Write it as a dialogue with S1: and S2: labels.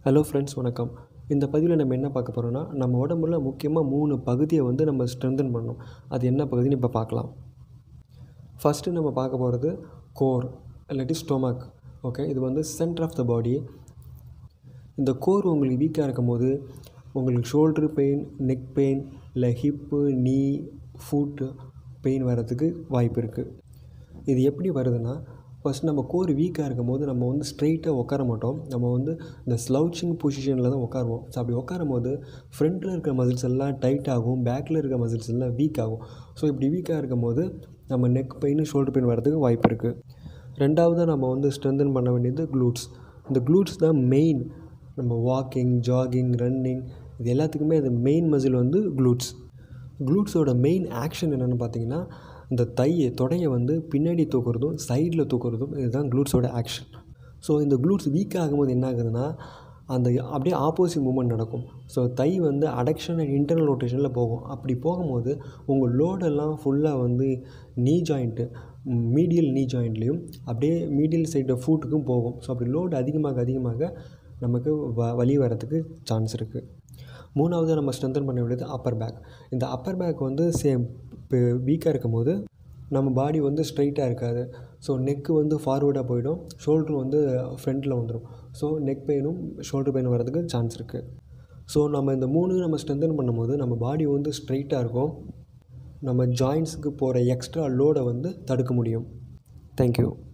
S1: hello friends வணக்கம் இந்த பதிவில் நம்ம என்ன பார்க்க போகிறோம்னா நம்ம உடம்புல முக்கியமாக மூணு பகுதியை வந்து நம்ம ஸ்ட்ரென்தன் பண்ணணும் அது என்ன பகுதின்னு இப்போ பார்க்கலாம் ஃபஸ்ட்டு நம்ம பார்க்க போகிறது கோர் இல்லாட்டி ஸ்டொமக் ஓகே இது வந்து சென்டர் ஆஃப் த பாடி இந்த கோர் உங்களுக்கு வீக்காக இருக்கும் போது உங்களுக்கு ஷோல்ட்ரு பெயின் நெக் பெயின் இல்லை ஹிப்பு நீ ஃபுட்டு பெயின் வர்றதுக்கு வாய்ப்பு இருக்குது இது எப்படி வருதுன்னா ஃபஸ்ட் நம்ம கோர் வீக்காக இருக்கும் போது நம்ம வந்து ஸ்ட்ரைட்டாக உட்கார மாட்டோம் நம்ம வந்து இந்த ஸ்லவுச்சிங் பொசிஷனில் தான் உட்காருவோம் ஸோ அப்படி உட்காரும் போது ஃப்ரண்ட்டில் இருக்கிற மசில்ஸ் எல்லாம் டைட் ஆகும் பேக்கில் இருக்கிற மசில்ஸ் எல்லாம் வீக் ஆகும் ஸோ இப்படி வீக்காக இருக்கும் போது நம்ம நெக் பெயின் ஷோல்டர் பெயின் வரதுக்கு வாய்ப்பு இருக்குது ரெண்டாவது நம்ம வந்து ஸ்ட்ரென்தன் பண்ண வேண்டியது க்ளூட்ஸ் இந்த க்ளூட்ஸ் தான் மெயின் நம்ம வாக்கிங் ஜாகிங் ரன்னிங் இது எல்லாத்துக்குமே அது மெயின் மசில் வந்து க்ளூட்ஸ் க்ளூட்ஸோட மெயின் ஆக்ஷன் என்னென்னு பார்த்தீங்கன்னா இந்த தையை தொடையை வந்து பின்னாடி தூக்குறதும் சைடில் தூக்குறதும் இதுதான் க்ளூட்ஸோட ஆக்ஷன் ஸோ இந்த க்ளூட்ஸ் வீக் ஆகும்போது என்ன ஆகுதுன்னா அந்த அப்படியே ஆப்போசிட் மூமெண்ட் நடக்கும் ஸோ தை வந்து அடக்ஷன் அண்ட் இன்டர்னல் ரொட்டேஷனில் போகும் அப்படி போகும்போது உங்கள் லோடெல்லாம் ஃபுல்லாக வந்து நீ ஜாயிண்ட்டு மீடியல் நீ ஜாயிண்ட்லேயும் அப்படியே மீடியல் சைடு ஃபூட்டுக்கும் போகும் ஸோ அப்படி லோடு அதிகமாக அதிகமாக நமக்கு வ வலி வரதுக்கு சான்ஸ் இருக்குது மூணாவது நம்ம ஸ்ட்ரென்தன் பண்ண வேண்டியது அப்பர் பேக் இந்த அப்பர் பேக் வந்து சேம் இப்போ வீக்காக இருக்கும் போது நம்ம பாடி வந்து ஸ்ட்ரைட்டாக இருக்காது ஸோ நெக்கு வந்து ஃபார்வேர்டாக போயிடும் ஷோல்ட்ரு வந்து ஃப்ரண்ட்டில் வந்துடும் ஸோ நெக் பெயினும் ஷோல்டர் பெயின் வரதுக்கு சான்ஸ் இருக்குது ஸோ நம்ம இந்த மூணு நம்ம ஸ்ட்ரென்தன் பண்ணும்போது நம்ம பாடி வந்து ஸ்ட்ரைட்டாக இருக்கும் நம்ம ஜாயின்ஸுக்கு போகிற எக்ஸ்ட்ரா லோடை வந்து தடுக்க முடியும் தேங்க்யூ